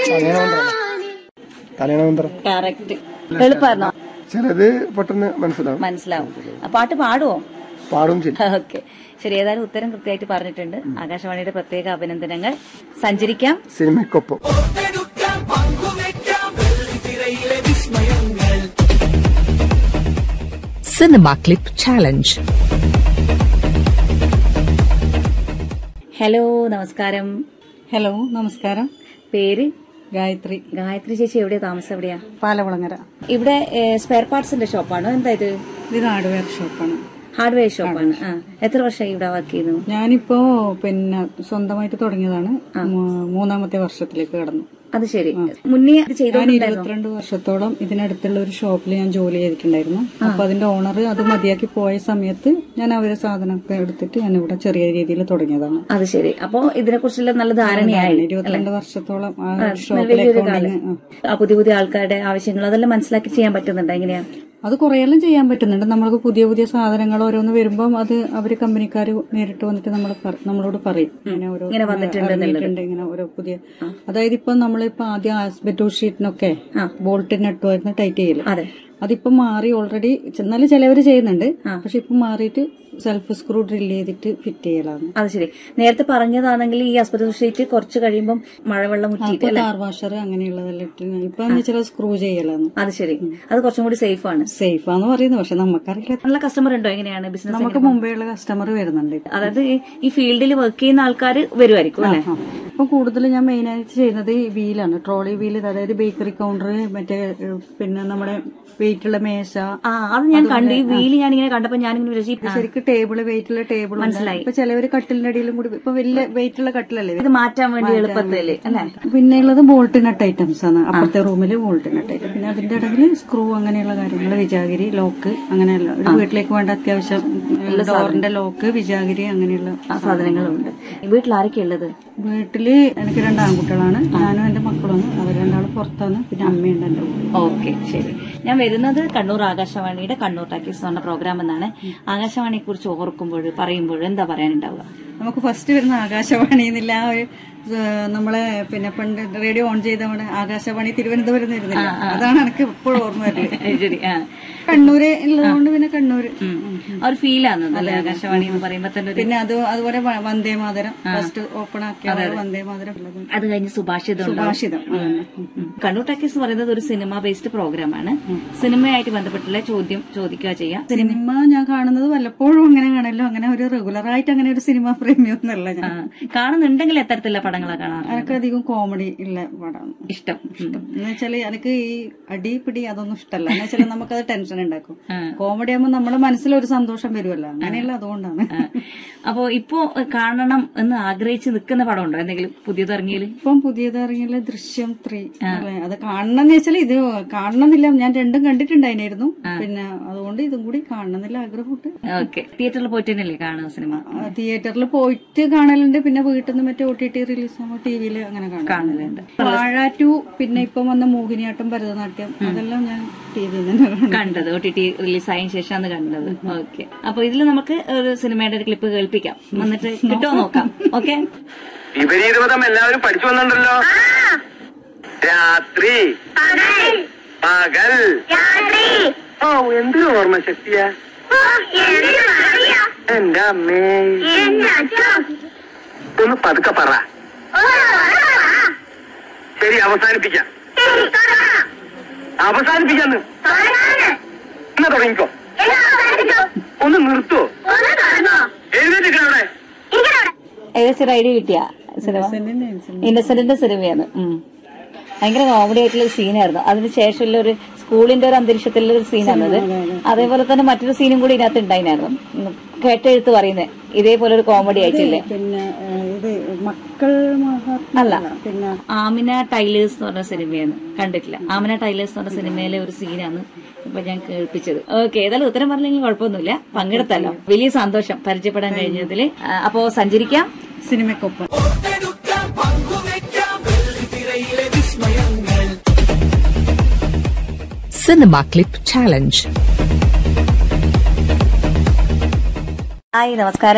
തലയണമന്ത്രം തലയണമന്ത്രം correct എളുപ്പമായിരുന്നോ ചിലത് പെട്ടെന്ന് മനസ്സിലാവും മനസ്സിലാവും ആ പാട്ട് പാടുവോ പാടും ചെയ്യും ഓക്കെ ശരി ഏതായാലും ഉത്തരം കൃത്യമായിട്ട് പറഞ്ഞിട്ടുണ്ട് ആകാശവാണിയുടെ പ്രത്യേക അഭിനന്ദനങ്ങൾ സഞ്ചരിക്കാം സിനിമയ്ക്കൊപ്പം Cinema Clip Challenge. ഹലോ നമസ്കാരം ഹലോ നമസ്കാരം പേര് ഗായത്രി ഗായത്രി ചേച്ചി എവിടെയാ താമസം എവിടെയാ പാലകുളങ്ങര ഇവിടെ സ്പെയർ പാർട്സിന്റെ ഷോപ്പാണോ എന്താ ഇത് ഇത് ഹാർഡ്വെയർ ഷോപ്പാണ് ഹാർഡ്വെയർ ഷോപ്പാണ് ആ എത്ര വർഷമായി ഇവിടെ വർക്ക് ചെയ്യുന്നു ഞാനിപ്പോ പിന്നെ സ്വന്തമായിട്ട് തുടങ്ങിയതാണ് മൂ- മൂന്നാമത്തെ വർഷത്തിലേക്ക് കടന്നു അത് ശരി മുന്നേ ഇത് ഞാൻ ചെയ്തോണ്ടായിരുന്നു ഇരുപത്തിരണ്ട് വർഷത്തോളം ഇതിനടുത്തുള്ള ഒരു ഷോപ്പിൽ ഞാൻ ജോലി ചെയ്തിട്ടുണ്ടായിരുന്നു അപ്പൊ അതിന്റെ ഓണർ അത് മതിയാക്കി പോയ സമയത്ത് ഞാൻ അവരെ സാധനമൊക്കെ എടുത്തിട്ട് ഞാൻ ഇവിടെ ചെറിയ രീതിയിൽ തുടങ്ങിയതാണ് അത് ശരി അപ്പോ ഇതിനെ കുറിച്ചുള്ള നല്ല ധാരണയായി ഇരുപത്തിരണ്ട് വർഷത്തോളം ആ ഒരു നല്ല ഷോപ്പിൽ വലിയൊരു കാലം അക്കൗണ്ടിങ് ആ പുതിയ പുതിയ ആൾക്കാരുടെ ആവശ്യങ്ങൾ അതെല്ലാം മനസ്സിലാക്കി ചെയ്യാൻ പറ്റുന്നുണ്ടോ എങ്ങനെയാ അത് കുറെയെല്ലാം ചെയ്യാൻ പറ്റുന്നുണ്ട് നമ്മൾക്ക് പുതിയ പുതിയ സാധനങ്ങൾ ഓരോന്ന് വരുമ്പോൾ അത് അവര് കമ്പനിക്കാർ നേരിട്ട് വന്നിട്ട് നമ്മൾ നമ്മളോട് പറയും ഇങ്ങനെ ഓരോ ഇങ്ങനെ വന്നിട്ടുണ്ട് ഇറങ്ങിയിട്ടുണ്ട് ഇങ്ങനെ ഓരോ പുതിയ അതായത് ഇപ്പൊ നമ്മളിപ്പോ ആദ്യം ആസ്ബറ്റോ ഷീറ്റിനൊക്കെ ബോൾട്ട് നെട്ടുമായിരുന്നു ടൈറ്റ് ചെയ്യല് അതെ അതിപ്പോ മാറി ഓൾറെഡി എന്നാലും ചിലവര് ചെയ്യുന്നുണ്ട് പക്ഷെ ഇപ്പൊ മാറിയിട്ട് സെൽഫ് സ്ക്രൂ ഡ്രിൽ ചെയ്തിട്ട് ഫിറ്റ് ചെയ്യലാണ് അത് ശരി നേരത്തെ പറഞ്ഞതാണെങ്കിൽ ഈ ആസ്പത്രി ഷീറ്റ് കുറച്ച് കഴിയുമ്പോൾ മഴവെള്ളം മുറ്റിയിട്ട് ഇപ്പൊ കാർ വാഷർ അങ്ങനെയുള്ളതെല്ലാം ഇട്ട് ഇപ്പൊ എന്ന് വെച്ചാൽ സ്ക്രൂ ചെയ്യലാണ് അത് ശരി അത് കുറച്ചും കൂടി സേഫ് ആണ് സേഫാന്ന് പറയുന്നത് പക്ഷെ നമുക്കറിയില്ല നല്ല കസ്റ്റമർ ഉണ്ടോ എങ്ങനെയാണ് ബിസിനസ് നമുക്ക് മുമ്പേയുള്ള കസ്റ്റമർ വരുന്നുണ്ട് അതായത് ഈ- ഈ ഫീൽഡിൽ വർക്ക് ചെയ്യുന്ന ആൾക്കാർ വരുമായിരിക്കും അല്ലെ ആ. ഇപ്പൊ കൂടുതൽ ഞാൻ മെയിൻ ആയിട്ട് ചെയ്യുന്നത് ഈ വീലാണ് ട്രോളി വീല് അതായത് ബേക്കറി കൗണ്ടർ മറ്റേ ഏഹ്, പിന്നെ നമ്മുടെ വെയിറ്റ് ഉള്ള മേശ ആ അത് ഞാൻ കണ്ടു ഈ വീല് ഞാൻ ഇങ്ങനെ കണ്ടപ്പോ ഞാൻ ഇങ്ങനെ വിചാരിച്ചു ഈ- ശരിക്കും ടേബിള് വെയിറ്റ് ഉള്ള ടേബിൾ മനസ്സിലായി. ഇപ്പൊ ചിലവര് കട്ടിലിന്റെ അടിയിലും കൂടി ഇപ്പൊ വലിയ വെയിറ്റ് ഉള്ള കട്ടിലല്ലേ ഇത് മാറ്റാൻ വേണ്ടി എളുപ്പത്തില് അല്ലെ പിന്നെ ഉള്ളത് ബോൾട്ട് നട്ട് ഐറ്റംസ് ആണ് അപ്പുറത്തെ റൂമിൽ ബോൾട്ട് നട്ട് ഐറ്റം പിന്നെ അതിന്റെ ഇടയിൽ സ്ക്രൂ അങ്ങനെയുള്ള കാര്യങ്ങൾ വിജാഗിരി ലോക്ക് അങ്ങനെയുള്ള ഒരു വീട്ടിലേക്ക് വേണ്ട അത്യാവശ്യം ഡോറിന്റെ ലോക്ക് വിജാഗിരി അങ്ങനെയുള്ള സാധനങ്ങളുണ്ട് വീട്ടിൽ ആരൊക്കെ ഉള്ളത് വീട്ടില് എനിക്ക് രണ്ട് ആൺകുട്ടികളാണ് ഞാനും എന്റെ മക്കളും അവർ രണ്ടാളും പുറത്താണ് പിന്നെ അമ്മയുണ്ട് എന്റെ കൂടെ ഓക്കെ ശരി ഞാൻ വരുന്നത് കണ്ണൂർ ആകാശവാണിയുടെ കണ്ണൂർ ടാക്കീസ് എന്ന പ്രോഗ്രാം എന്നാണ് ആകാശവാണിയെ കുറിച്ച് ഓർക്കുമ്പോൾ പറയുമ്പോൾ എന്താ പറയാനുണ്ടാവുക നമുക്ക് ഫസ്റ്റ് വരുന്ന ആകാശവാണി എന്നില്ല ആ ഒരു ഏഹ്, നമ്മളെ പിന്നെ പണ്ട് റേഡിയോ ഓൺ ചെയ്ത നമ്മുടെ ആകാശവാണി തിരുവനന്തപുരം എന്ന് വരുന്നില്ല അതാണ് എനിക്ക് ഇപ്പോഴും ഓർമ്മ വരുന്നത് ശരി ആ കണ്ണൂര് ഉള്ളതുകൊണ്ട് പിന്നെ കണ്ണൂര് ആ ഒരു ഫീലാണ് അല്ലെ ആകാശവാണി എന്ന് പറയുമ്പോ തന്നെ ഒരു പിന്നെ അത് അതുപോലെ വ- വന്ദേ മാതരം ഫസ്റ്റ് ഓപ്പൺ ആക്കിയ വന്ദേ മാതരം ഉള്ളത് അത് കഴിഞ്ഞ് സുഭാഷിതം ഉണ്ടാവും. സുഭാഷിതം അതന്നെ. ഉം. കണ്ണൂർ ടാക്കീസ് എന്ന് പറയുന്നത് ഒരു സിനിമ ബേസ്ഡ് പ്രോഗ്രാം ആണ് സിനിമയായിട്ട് ബന്ധപ്പെട്ടുള്ള ചോദ്യം ചോദിക്കുക ചെയ്യാം സിനിമ ഞാൻ കാണുന്നത് വല്ലപ്പോഴും അങ്ങനെ കാണല്ലോ അങ്ങനെ ഒരു റെഗുലർ ആയിട്ട് അങ്ങനെ ഒരു സിനിമ പ്രേമിയൊന്നുമല്ല ആ, ഞാൻ കാണുന്നുണ്ടെങ്കിൽ എത്തരത്തിലുള്ള പടങ്ങളാണ് കാണാറ് എനിക്ക് അധികം കോമഡി ഉള്ള പടമാണ് ഇഷ്ടം ഉം. എന്ന് വെച്ചാല് എനിക്ക് ഈ അടി പിടി അതൊന്നും ഇഷ്ടമല്ല എന്ന് വെച്ചാൽ നമുക്കത് ടെൻഷൻ ഉണ്ടാക്കും ആ. കോമഡി ആകുമ്പോൾ നമ്മുടെ മനസ്സിലൊരു സന്തോഷം വരുമല്ലോ അങ്ങനെയുള്ള അതുകൊണ്ടാണ് ആ. അപ്പോ ഇപ്പോ കാണണം എന്ന് ആഗ്രഹിച്ച് നിൽക്കുന്ന പടം ഉണ്ടോ എന്തെങ്കിലും പുതിയത് ഇറങ്ങിയില് ഇപ്പം പുതിയത് ഇറങ്ങിയുള്ള ദൃശ്യം ത്രീ അല്ലേ അത് കാണണം എന്ന് വെച്ചാൽ ഇത് കാണണമെന്നില്ല ഞാൻ രണ്ടും കണ്ടിട്ടുണ്ടായിരുന്നു പിന്നെ അതുകൊണ്ട് ഇതും കൂടി കാണണമെന്നില്ല ആഗ്രഹമുണ്ട് ഓക്കെ തിയേറ്ററിൽ പോയിട്ട് തന്നെയല്ലേ കാണുന്ന സിനിമ തിയേറ്ററിൽ പോയിട്ട് കാണലുണ്ട് പിന്നെ വീട്ടിൽ നിന്ന് മറ്റേ ഒ ടി ടി റിലീസ് ആകുമ്പോൾ ടി വിയിൽ അങ്ങനെ കാണാം കാണലുണ്ട് വാഴ ടു പിന്നെ ഇപ്പം വന്ന മോഹിനിയാട്ടം ഭരതനാട്യം അതെല്ലാം ഞാൻ ടി വിയിൽ തന്നെ കാണും കണ്ടത് ഒ ടി ടി റിലീസ് ആയതിനു ശേഷമാണ് കണ്ടത് ഓക്കെ അപ്പൊ ഇതിൽ നമുക്ക് ഒരു സിനിമയുടെ ഒരു ക്ലിപ്പ് കേൾപ്പിക്കാം എന്നിട്ട് കിട്ടുമോ നോക്കാം ഓക്കെ വിപരീതമതം എല്ലാവരും പഠിച്ചു വന്നിട്ടുണ്ടല്ലോ രാത്രി പകൽ ഓ എന്തൊരു ഓർമ്മ ശക്തിയാ എന്റെ അമ്മേ ഒന്ന് പതുക്കെ പറ ശരി അവസാനിപ്പിക്കാം അവസാനിപ്പിക്കാന്ന് എന്നാ തുടങ്ങിക്കോ ഒന്ന് നിർത്തുവോ എഴുന്നേറ്റ് അവിടെ ഏകദേശം ഒരു ഐഡിയ കിട്ടിയ സിനിമ ഇന്നസെന്റിന്റെ സിനിമയാണ് ഉം. ഭയങ്കര കോമഡി ആയിട്ടുള്ള ഒരു സീനായിരുന്നു അതിനുശേഷമുള്ള ഒരു സ്കൂളിന്റെ ഒരു അന്തരീക്ഷത്തിലുള്ള ഒരു സീനാണത് അതേപോലെ തന്നെ മറ്റൊരു സീനും കൂടി ഇതിനകത്ത് ഉണ്ടായിരുന്നു ഉം. കേട്ടെഴുത്ത് പറയുന്നത് ഇതേപോലെ ഒരു കോമഡി ആയിട്ടില്ലേ പിന്നെ ഏഹ്, ഇത് മക്കൾ മഹാത്മ അല്ല പിന്നെ ആമിന ടൈലേഴ്സ് എന്ന് പറഞ്ഞ സിനിമയാണ് കണ്ടിട്ടില്ല ആമിന ടൈലേഴ്സ് എന്ന് പറഞ്ഞ സിനിമയിലെ ഒരു സീനാണ് ഇപ്പൊ ഞാൻ കേൾപ്പിച്ചത് ഓക്കെ ഏതായാലും ഉത്തരം പറഞ്ഞെങ്കിൽ കുഴപ്പമൊന്നുമില്ല പങ്കെടുത്തല്ലോ വലിയ സന്തോഷം പരിചയപ്പെടാൻ കഴിഞ്ഞതിൽ അപ്പോ സഞ്ചരിക്കാം സിനിമയ്ക്കൊപ്പം Cinema Clip Challenge. ഹായ് നമസ്കാരം